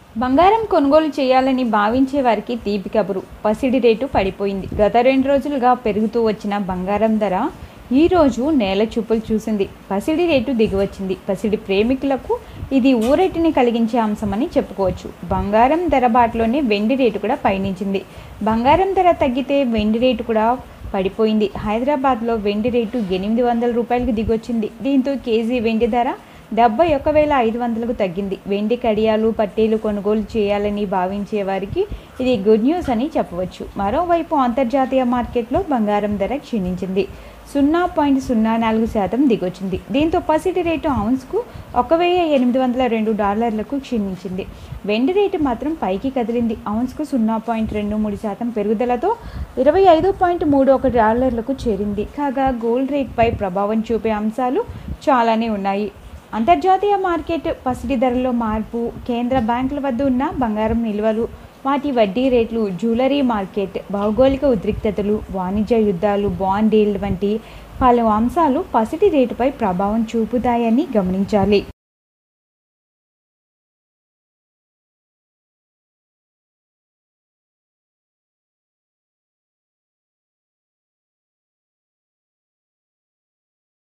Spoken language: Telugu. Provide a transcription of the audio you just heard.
బంగారం కొనుగోలు చేయాలని భావించే వారికి తీపి కబురు పసిడి రేటు పడిపోయింది గత రెండు రోజులుగా పెరుగుతూ వచ్చిన బంగారం ధర ఈ రోజు నేల చూపులు చూసింది పసిడి రేటు దిగివచ్చింది పసిడి ప్రేమికులకు ఇది ఊరటిని కలిగించే అంశమని చెప్పుకోవచ్చు బంగారం ధర బాటలోనే వెండి రేటు కూడా పయనించింది బంగారం ధర తగ్గితే వెండి రేటు కూడా పడిపోయింది హైదరాబాద్లో వెండి రేటు ఎనిమిది వందల రూపాయలకు దిగొచ్చింది దీంతో కేజీ వెండి ధర డెబ్బై ఒక వేల ఐదు వందలకు తగ్గింది వెండి కడియాలు పట్టీలు కొనుగోలు చేయాలని భావించే వారికి ఇది గుడ్ న్యూస్ అని చెప్పవచ్చు మరోవైపు అంతర్జాతీయ మార్కెట్లో బంగారం ధర క్షీణించింది సున్నా పాయింట్ సున్నా నాలుగు శాతం దిగొచ్చింది దీంతో పసిటి రేటు ఔన్స్కు ఒక వెయ్యి ఎనిమిది వందల రెండు డాలర్లకు క్షీణించింది వెండి రేటు మాత్రం పైకి కదిలింది ఔన్స్కు సున్నా పాయింట్ రెండు మూడు శాతం పెరుగుదలతో ఇరవై ఐదు పాయింట్ మూడు ఒక డాలర్లకు చేరింది కాగా గోల్డ్ రేట్పై ప్రభావం చూపే అంశాలు చాలానే ఉన్నాయి అంతర్జాతీయ మార్కెట్ పసిడి ధరలో మార్పు కేంద్ర బ్యాంకుల వద్ద ఉన్న బంగారం నిల్వలు వాటి వడ్డీ రేట్లు జ్యువెలరీ మార్కెట్ భౌగోళిక ఉద్రిక్తతలు వాణిజ్య యుద్ధాలు బాండ్ డీల్ వంటి పలు అంశాలు పసిడి రేటుపై ప్రభావం చూపుతాయని గమనించాలి